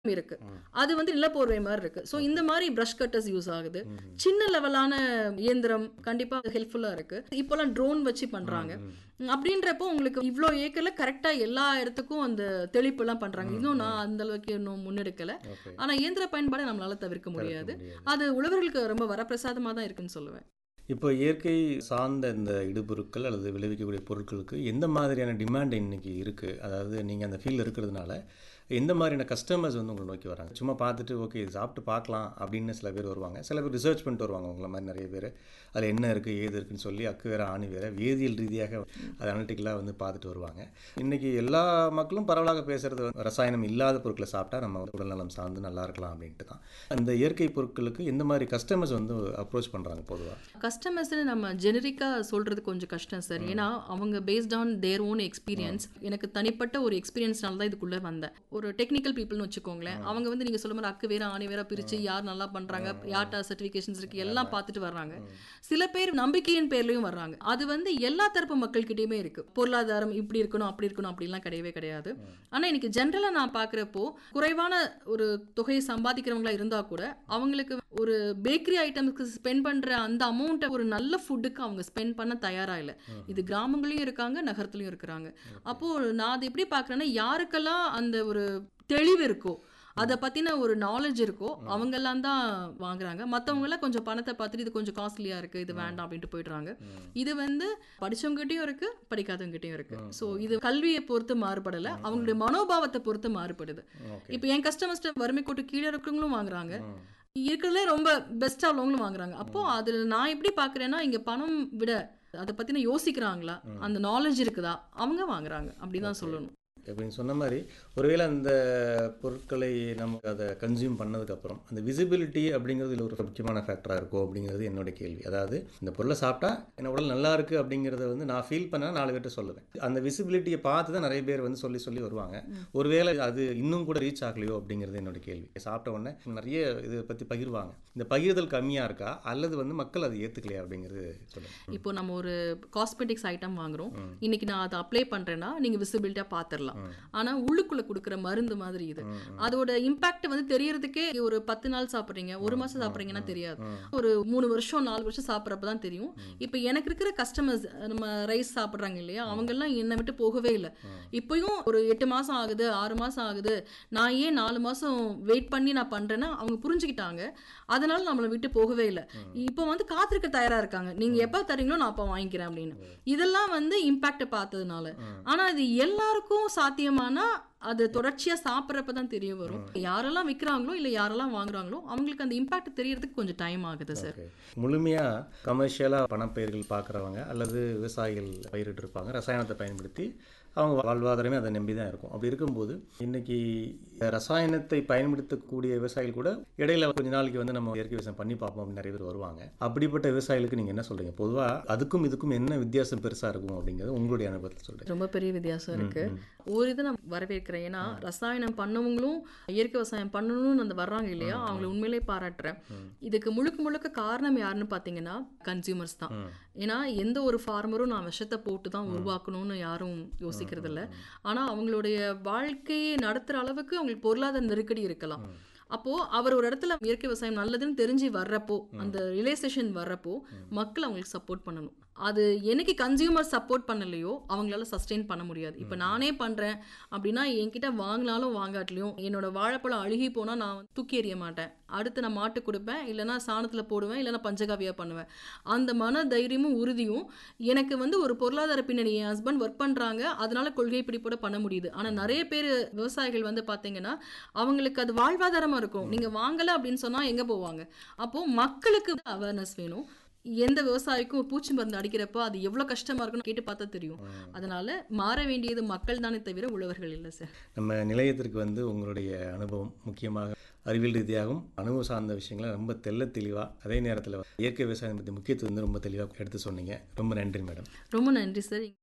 இருக்கு அது வந்து நிலப்போர்வை மாதிரி இருக்கு ஸோ இந்த மாதிரி ப்ரஷ் கட்டர்ஸ் யூஸ் ஆகுது சின்ன லெவலான இயந்திரம் கண்டிப்பா ஹெல்ப்ஃபுல்லா இருக்கு இப்போலாம் ட்ரோன் வச்சு பண்றாங்க அப்படின்றப்போ உங்களுக்கு இவ்வளோ ஏக்கர்ல கரெக்டா எல்லா இடத்துக்கும் அந்த தெளிப்பு எல்லாம் பண்றாங்க இன்னும் நான் அந்த அளவுக்கு இன்னும் முன்னெடுக்கல ஓகே ஆனா இயந்திர பயன்பாடை நம்மளால தவிர்க்க முடியாது அது உழவர்களுக்கு ரொம்ப வரப்பிரசாதமா தான் இருக்குன்னு சொல்லுவேன் இப்போ இயற்கை சார்ந்த இந்த இடுபொருட்கள் அல்லது விளைவிக்கக்கூடிய பொருட்களுக்கு எந்த மாதிரியான டிமாண்ட் இன்னைக்கு இருக்குது அதாவது நீங்கள் அந்த ஃபீல்டில் இருக்கிறதுனால எந்த மாதிரியான கஸ்டமர்ஸ் வந்து உங்களை நோக்கி வராங்க சும்மா பார்த்துட்டு ஓகே இது சாப்பிட்டு பார்க்கலாம் அப்படின்னு சில பேர் வருவாங்க சில பேர் ரிசர்ச் பண்ணிட்டு வருவாங்க உங்களை மாதிரி நிறைய பேர் அதில் என்ன இருக்குது ஏது இருக்குன்னு சொல்லி அக்கு வேற ஆணி வேற வேதியியல் ரீதியாக அது அனலிட்டிக்கலாக வந்து பார்த்துட்டு வருவாங்க இன்றைக்கி எல்லா மக்களும் பரவலாக பேசுகிறது வந்து ரசாயனம் இல்லாத பொருட்களை சாப்பிட்டா நம்ம உடல்நலம் சார்ந்து நல்லா இருக்கலாம் அப்படின்ட்டு தான் அந்த இயற்கை பொருட்களுக்கு எந்த மாதிரி கஸ்டமர்ஸ் வந்து அப்ரோச் பண்ணுறாங்க பொதுவாக கஸ்டமர்ஸ்னு நம்ம ஜெனரிக்காக சொல்றது கொஞ்சம் கஷ்டம் சார் ஏன்னா அவங்க based on their own experience எனக்கு தனிப்பட்ட ஒரு எக்ஸ்பீரியன்ஸ்னால தான் இதுக்குள்ளே வந்தேன் ஒரு டெக்னிக்கல் பீப்புள்னு வச்சுக்கோங்களேன் அவங்க வந்து நீங்கள் சொல்ல மாதிரி அக்கு வேற ஆணி வேற பிரித்து யார் நல்லா பண்ணுறாங்க யார்ட்டா சர்டிஃபிகேஷன்ஸ் இருக்கு எல்லாம் பார்த்துட்டு வர்றாங்க சில பேர் நம்பிக்கையின் பேர்லையும் வர்றாங்க அது வந்து எல்லா தரப்பு மக்கள்கிட்டயுமே இருக்கு பொருளாதாரம் இப்படி இருக்கணும் அப்படி இருக்கணும் அப்படிலாம் கிடையவே கிடையாது ஆனால் இன்னைக்கு ஜென்ரலாக நான் பார்க்குறப்போ குறைவான ஒரு தொகையை சம்பாதிக்கிறவங்களா இருந்தால் கூட அவங்களுக்கு ஒரு பேக்கரி ஐட்டம்ஸ்க்கு ஸ்பெண்ட் பண்ணுற அந்த அமௌண்ட்டை ஒரு நல்ல ஃபுட்டுக்கு அவங்க ஸ்பெண்ட் பண்ண தயாரா இல்லை இது கிராமங்களையும் இருக்காங்க நகரத்துலையும் இருக்கிறாங்க அப்போது நான் அதை எப்படி பார்க்குறேன்னா யாருக்கெல்லாம் அந்த ஒரு தெளிவு இருக்கோ அதை பற்றின ஒரு நாலேஜ் இருக்கோ அவங்கெல்லாம் தான் வாங்குறாங்க மற்றவங்களாம் கொஞ்சம் பணத்தை பார்த்துட்டு இது கொஞ்சம் காஸ்ட்லியாக இருக்குது இது வேண்டாம் அப்படின்ட்டு போயிடுறாங்க இது வந்து படிச்சவங்ககிட்டயும் இருக்கு படிக்காதவங்ககிட்டயும் இருக்கு ஸோ இது கல்வியை பொறுத்து மாறுபடலை அவங்களுடைய மனோபாவத்தை பொறுத்து மாறுபடுது ஓகே இப்போ என் கஸ்டமர்ஸ்ட வறுமை கோட்டு கீழே இருக்கிறவங்களும் வாங்குறாங்க இருக்கிறதுலே ரொம்ப பெஸ்ட்டாக உள்ளவங்களும் வாங்குறாங்க அப்போ அதில் நான் எப்படி பார்க்குறேன்னா இங்கே பணம் விட அதை பற்றின யோசிக்கிறாங்களா அந்த நாலேஜ் இருக்குதா அவங்க வாங்குறாங்க அப்படிதான் சொல்லணும் அப்படின்னு சொன்ன மாதிரி ஒருவேளை அந்த பொருட்களை நம்ம அதை கன்சியூம் பண்ணதுக்கப்புறம் அந்த விசிபிலிட்டி அப்படிங்கிறது இதுல ஒரு முக்கியமான ஃபேக்டராக இருக்கும் அப்படிங்கிறது என்னோட கேள்வி அதாவது இந்த பொருளை சாப்பிட்டா என் உடல் நல்லா இருக்குது அப்படிங்கிறத வந்து நான் ஃபீல் பண்ண நாலு பேர்ட்ட சொல்லுவேன் அந்த விசிபிலிட்டியை பார்த்து தான் நிறைய பேர் வந்து சொல்லி சொல்லி வருவாங்க ஒருவேளை அது இன்னும் கூட ரீச் ஆகலையோ அப்படிங்கிறது என்னோட கேள்வி சாப்பிட்ட உடனே நிறைய இதை பற்றி பகிர்வாங்க இந்த பகிர்தல் கம்மியாக இருக்கா அல்லது வந்து மக்கள் அதை ஏற்றுக்கலையா அப்படிங்கிறது சொல்லுங்கள் இப்போ நம்ம ஒரு காஸ்மெட்டிக்ஸ் ஐட்டம் வாங்குறோம் இன்னைக்கு நான் அதை அப்ளை பண்றேன்னா நீங்க விசிபிலிட்டியா பாத்துரலாம் ஆனா உள்ளுக்குள்ள கொடுக்குற மருந்து மாதிரி இது அதோட இம்பாக்ட் வந்து தெரியறதுக்கே ஒரு பத்து நாள் சாப்பிடுறீங்க ஒரு மாசம் சாப்பிடுறீங்கன்னா தெரியாது ஒரு மூணு வருஷம் நாலு வருஷம் சாப்பிட்றப்ப தான் தெரியும் இப்போ எனக்கு இருக்கிற கஸ்டமர்ஸ் நம்ம ரைஸ் சாப்பிட்றாங்க இல்லையா அவங்க எல்லாம் என்னை விட்டு போகவே இல்லை இப்பயும் ஒரு எட்டு மாசம் ஆகுது ஆறு மாசம் ஆகுது நான் ஏன் நாலு மாசம் வெயிட் பண்ணி நான் பண்றேன்னா அவங்க புரிஞ்சுக்கிட்டாங்க அதனால நம்மளை விட்டு போகவே இல்லை இப்போ வந்து காத்திருக்க தயாரா இருக்காங்க நீங்க எப்ப தரீங்களோ நான் அப்ப வாங்கிக்கிறேன் அப்படின்னு இதெல்லாம் வந்து இம்பாக்ட பார்த்ததுனால ஆனா இது எல்லாருக்கும் சாத்தியமானா அது தொடர்ச்சியா சாப்பிட்றப்ப தான் தெரிய வரும் யாரெல்லாம் விற்கிறாங்களோ இல்ல யாரெல்லாம் வாங்குறாங்களோ அவங்களுக்கு அந்த இம்பாக்ட் தெரியறதுக்கு கொஞ்சம் டைம் ஆகுது சார் ஓகே முழுமையாக கமர்ஷியலாக பணப்பயிர்கள் பார்க்குறவங்க அல்லது விவசாயிகள் பயிரிட்டு இருப்பாங்க ரசாயனத்தை பயன்படுத்தி அவங்க வாழ்வாதாரமே அதை நம்பி தான் இருக்கும் அப்படி இருக்கும்போது இன்னைக்கு ரசாயனத்தை பயன்படுத்தக்கூடிய விவசாயிகள் கூட இடையில கொஞ்ச நாளைக்கு வந்து நம்ம இயற்கை விவசாயம் பண்ணி பார்ப்போம் அப்படின்னு நிறைய பேர் வருவாங்க அப்படிப்பட்ட விவசாயிகளுக்கு நீங்கள் என்ன சொல்றீங்க பொதுவாக அதுக்கும் இதுக்கும் என்ன வித்தியாசம் பெருசாக இருக்கும் அப்படிங்கிறது உங்களுடைய அனுபவத்தில் சொல்கிறேன் ரொம்ப பெரிய வித்தியாசம் இருக்கு ஒரு இதை நான் வரவேற்கிறேன் ஏன்னா ரசாயனம் பண்ணவங்களும் இயற்கை விவசாயம் பண்ணணும்னு அந்த வர்றாங்க இல்லையா அவங்கள உண்மையிலே பாராட்டுறேன் இதுக்கு முழுக்க முழுக்க காரணம் யாருன்னு பார்த்தீங்கன்னா கன்சியூமர்ஸ் தான் ஏன்னா எந்த ஒரு ஃபார்மரும் நான் விஷத்தை போட்டு தான் உருவாக்கணும்னு யாரும் யோசிக்கிறது இல்லை ஆனா அவங்களுடைய வாழ்க்கையை நடத்துற அளவுக்கு அவங்களுக்கு பொருளாதார நெருக்கடி இருக்கலாம் அப்போ அவர் ஒரு இடத்துல இயற்கை விவசாயம் நல்லதுன்னு தெரிஞ்சு வர்றப்போ அந்த ரியலைசேஷன் வர்றப்போ மக்கள் அவங்களுக்கு சப்போர்ட் பண்ணணும் அது என்னைக்கு கன்சியூமர் சப்போர்ட் பண்ணலையோ அவங்களால சஸ்டெயின் பண்ண முடியாது இப்போ நானே பண்றேன் அப்படின்னா என்கிட்ட வாங்கினாலும் வாங்காட்டிலையும் என்னோட வாழைப்பழம் அழுகி போனா நான் வந்து தூக்கி எறிய மாட்டேன் அடுத்து நான் மாட்டு கொடுப்பேன் இல்லைன்னா சாணத்துல போடுவேன் இல்லைன்னா பஞ்சகாவியா பண்ணுவேன் அந்த மன தைரியமும் உறுதியும் எனக்கு வந்து ஒரு பொருளாதார பின்னணி என் ஹஸ்பண்ட் ஒர்க் பண்றாங்க அதனால கொள்கை பிடிப்போட பண்ண முடியுது ஆனா நிறைய பேர் விவசாயிகள் வந்து பாத்தீங்கன்னா அவங்களுக்கு அது வாழ்வாதாரமா இருக்கும் நீங்க வாங்கல அப்படின்னு சொன்னா எங்க போவாங்க அப்போ மக்களுக்கு அவேர்னஸ் வேணும் எந்த விவசாயிக்கும் பூச்சி மருந்து அடிக்கிறப்போ அது எவ்வளவு கஷ்டமா இருக்குன்னு கேட்டு பார்த்தா தெரியும் அதனால மாற வேண்டியது மக்கள் தானே தவிர உழவர்கள் இல்லை சார் நம்ம நிலையத்திற்கு வந்து உங்களுடைய அனுபவம் முக்கியமாக அறிவியல் ரீதியாகவும் அனுபவம் சார்ந்த விஷயங்களை ரொம்ப தெள்ள தெளிவாக அதே நேரத்தில் இயற்கை விவசாயம் பற்றி முக்கியத்துவம் வந்து ரொம்ப தெளிவாக எடுத்து சொன்னீங்க ரொம்ப நன்றி மேடம் ரொம்ப நன்றி சார்